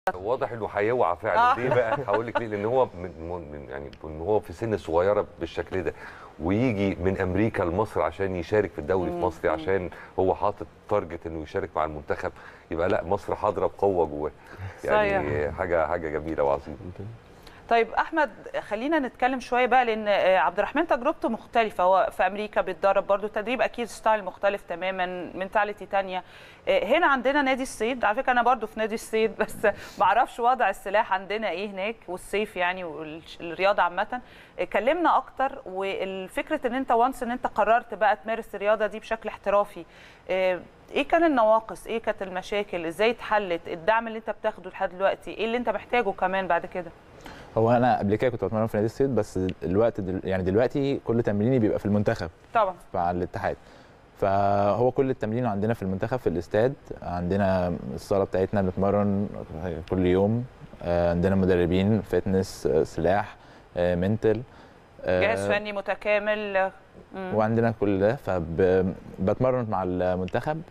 واضح انه هيوعى فعلا ليه بقى هقول لك ليه لان هو من من يعني من هو في سن صغيره بالشكل ده ويجي من امريكا لمصر عشان يشارك في الدوري في مصر عشان هو حاطط تارجت انه يشارك مع المنتخب يبقى لا مصر حاضره بقوه جواه يعني صحيح. حاجه حاجه جميله وعظيمه طيب احمد خلينا نتكلم شويه بقى لان آه، عبد الرحمن تجربته مختلفه هو في امريكا بيتدرب برضو تدريب اكيد ستايل مختلف تماما منتاليتي تانية آه، هنا عندنا نادي الصيد على فكره انا برضو في نادي الصيد بس ما اعرفش وضع السلاح عندنا ايه هناك والصيف يعني والرياضه عامه آه، كلمنا اكتر والفكره ان انت وانس ان انت قررت بقى تمارس الرياضه دي بشكل احترافي آه، ايه كان النواقص ايه كانت المشاكل ازاي اتحلت الدعم اللي انت بتاخده لحد دلوقتي ايه اللي انت محتاجه كمان بعد كده هو انا قبل كده كنت بتمرن في نادي الصيد بس الوقت دل... يعني دلوقتي كل تمريني بيبقى في المنتخب طبعا مع الاتحاد فهو كل التمرين عندنا في المنتخب في الاستاد عندنا الصاله بتاعتنا بنتمرن كل يوم آه، عندنا مدربين فتنس آه، سلاح آه، منتل آه، جهاز فني متكامل مم. وعندنا كل ده فبتمرن مع المنتخب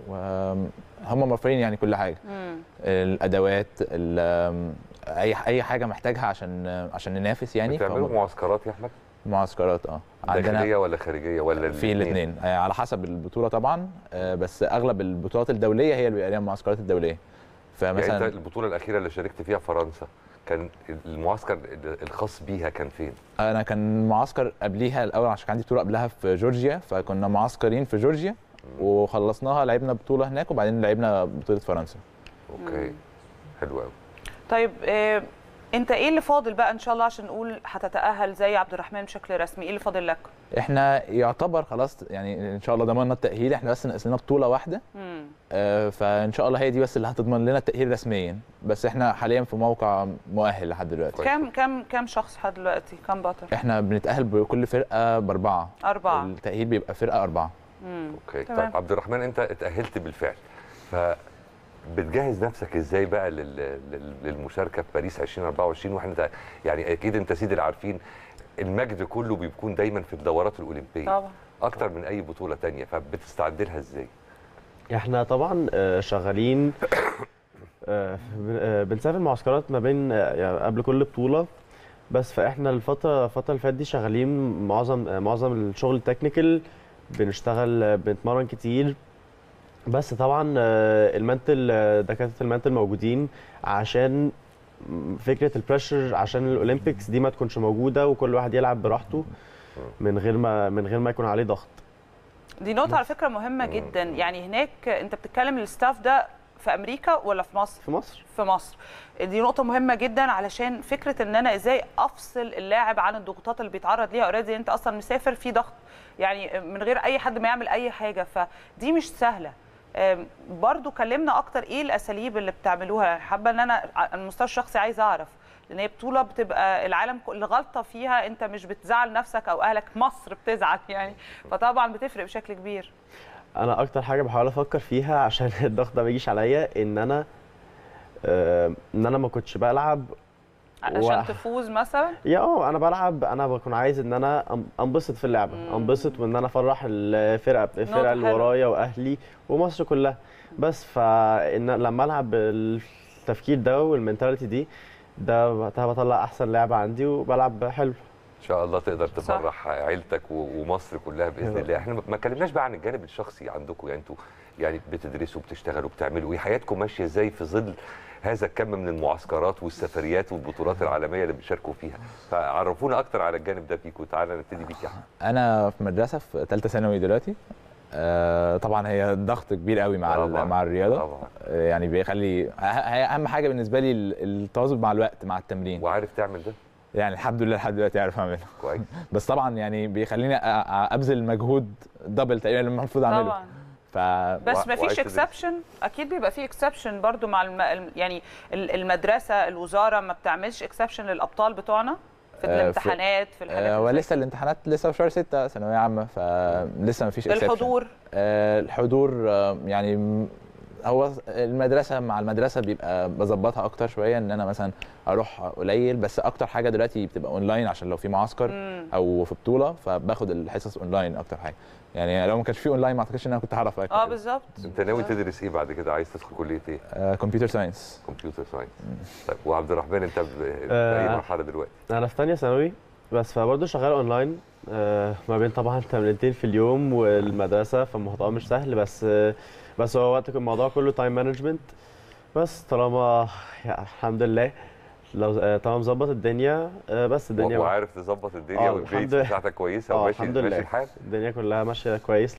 وهم موفرين يعني كل حاجه مم. الادوات ال- اي اي حاجه محتاجها عشان عشان ننافس يعني بتعملوا فهم- معسكرات يا احمد معسكرات اه داخليه ولا خارجيه ولا في الاثنين على حسب البطوله طبعا آه، بس اغلب البطولات الدوليه هي اللي بيبقى ليها المعسكرات الدوليه يعني فمثلا انت البطوله الاخيره اللي شاركت فيها فرنسا كان المعسكر الخاص بيها كان فين؟ انا كان معسكر قبليها الاول عشان كان عندي بطوله قبلها في جورجيا فكنا معسكرين في جورجيا وخلصناها لعبنا بطوله هناك وبعدين لعبنا بطوله فرنسا اوكي حلو قوي طيب آه، انت ايه اللي فاضل بقى ان شاء الله عشان نقول هتتاهل زي عبد الرحمن بشكل رسمي ايه اللي فاضل لك احنا يعتبر خلاص يعني ان شاء الله ضمننا التاهيل احنا بس ناقص لنا بطوله واحده مم. آه، فان شاء الله هي دي بس اللي هتضمن لنا التاهيل رسميا بس احنا حاليا في موقع مؤهل لحد دلوقتي كويس. كم كم كم شخص لحد دلوقتي كم بطل احنا بنتاهل بكل فرقه باربعه أربعة. التاهيل بيبقى فرقه اربعه مم. اوكي تمام. طيب عبد الرحمن انت اتاهلت بالفعل ف بتجهز نفسك ازاي بقى لل... لل- للمشاركه في باريس 2024 واحنا تع- يعني اكيد انت سيدي العارفين المجد كله بيكون دايما في الدورات الاولمبيه طبعا اكتر من اي بطوله تانية فبتستعد لها ازاي احنا طبعا آه، شغالين آه، بن- آه، بنسافر معسكرات ما بين آه، يعني قبل كل بطوله بس فاحنا الفتره الفتره اللي فاتت دي شغالين معظم آه، معظم الشغل التكنيكال بنشتغل آه، بنتمرن كتير بس طبعا آه، المنتل آه، دكاتره المنتل موجودين عشان فكره البريشر عشان الاولمبيكس دي ما تكونش موجوده وكل واحد يلعب براحته من غير ما من غير ما يكون عليه ضغط دي نقطه على فكره مهمه جدا يعني هناك انت بتتكلم الستاف ده في امريكا ولا في مصر في مصر في مصر دي نقطة مهمة جدا علشان فكرة ان انا ازاي افصل اللاعب عن الضغوطات اللي بيتعرض ليها اوريدي انت اصلا مسافر في ضغط يعني من غير اي حد ما يعمل اي حاجة فدي مش سهلة أم، برضو كلمنا اكتر ايه الاساليب اللي بتعملوها حابة ان انا على المستوى الشخصي عايزة اعرف لان هي بطولة بتبقى العالم كل غلطة فيها انت مش بتزعل نفسك او اهلك مصر بتزعل يعني فطبعا بتفرق بشكل كبير انا اكتر حاجه بحاول افكر فيها عشان الضغط ده ما يجيش عليا ان انا آه، ان انا ما كنتش بلعب عشان و- تفوز مثلا يا اه انا بلعب انا بكون عايز ان انا أن- انبسط في اللعبه مم. انبسط وان انا افرح الفرقه الفرقه اللي حلوة. ورايا واهلي ومصر كلها بس فان لما العب بالتفكير ده والمنتاليتي دي ده وقتها بطلع احسن لعبه عندي وبلعب حلو ان شاء الله تقدر صح. تفرح عيلتك و- ومصر كلها باذن يا الله احنا ما اتكلمناش بقى عن الجانب الشخصي عندكم يعني انتوا يعني بتدرسوا بتشتغلوا بتعملوا ايه حياتكم ماشيه ازاي في ظل هذا الكم من المعسكرات والسفريات والبطولات العالميه اللي بتشاركوا فيها فعرفونا اكتر على الجانب ده فيكم تعالى نبتدي بيك يا احمد انا في مدرسه في ثالثه ثانوي دلوقتي آه، طبعا هي ضغط كبير قوي مع ال- طبعاً، مع الرياضه طبعا آه، يعني بيخلي أه- هي اهم حاجه بالنسبه لي ال- التواظب مع الوقت مع التمرين وعارف تعمل ده يعني الحمد لله لحد دلوقتي عارف اعملها كويس بس طبعا يعني بيخليني أ- أ- ابذل مجهود دبل تقريبا اللي المفروض اعمله طبعا ف بس وع- ما فيش وعايز تدرس. اكسبشن اكيد بيبقى في اكسبشن برضو مع الم... الم- يعني ال- المدرسه الوزاره ما بتعملش اكسبشن للابطال بتوعنا في آه، في- الامتحانات في الحاجات آه، اللي زي ولسه الامتحانات لسه في شهر 6 ثانويه عامه فلسه ما فيش كده. الحضور آه، الحضور آه، يعني م- هو المدرسه مع المدرسه بيبقى بظبطها اكتر شويه ان انا مثلا اروح قليل بس اكتر حاجه دلوقتي بتبقى اونلاين عشان لو في معسكر مم. او في بطوله فباخد الحصص اونلاين اكتر حاجه يعني لو ما كانش في اونلاين ما اعتقدش ان انا كنت هعرف اه بالظبط انت ناوي تدرس ايه بعد كده عايز تدخل كليه ايه كمبيوتر ساينس كمبيوتر ساينس طيب وعبد الرحمن انت ب- في آه. اي مرحله دلوقتي انا في تانية ثانوي بس فبرضه شغال اونلاين آه، ما بين طبعا تمرينتين في اليوم والمدرسه فالموضوع مش سهل بس آه، بس هو وقت الموضوع كله تايم مانجمنت بس طالما يعني الحمد لله لو آه، طالما مظبط الدنيا آه، بس الدنيا وعارف تظبط الدنيا آه، والبيت الحمد لله. بتاعتك كويسه اه وماشي الحمد ماشي لله الحال الدنيا كلها ماشيه كويس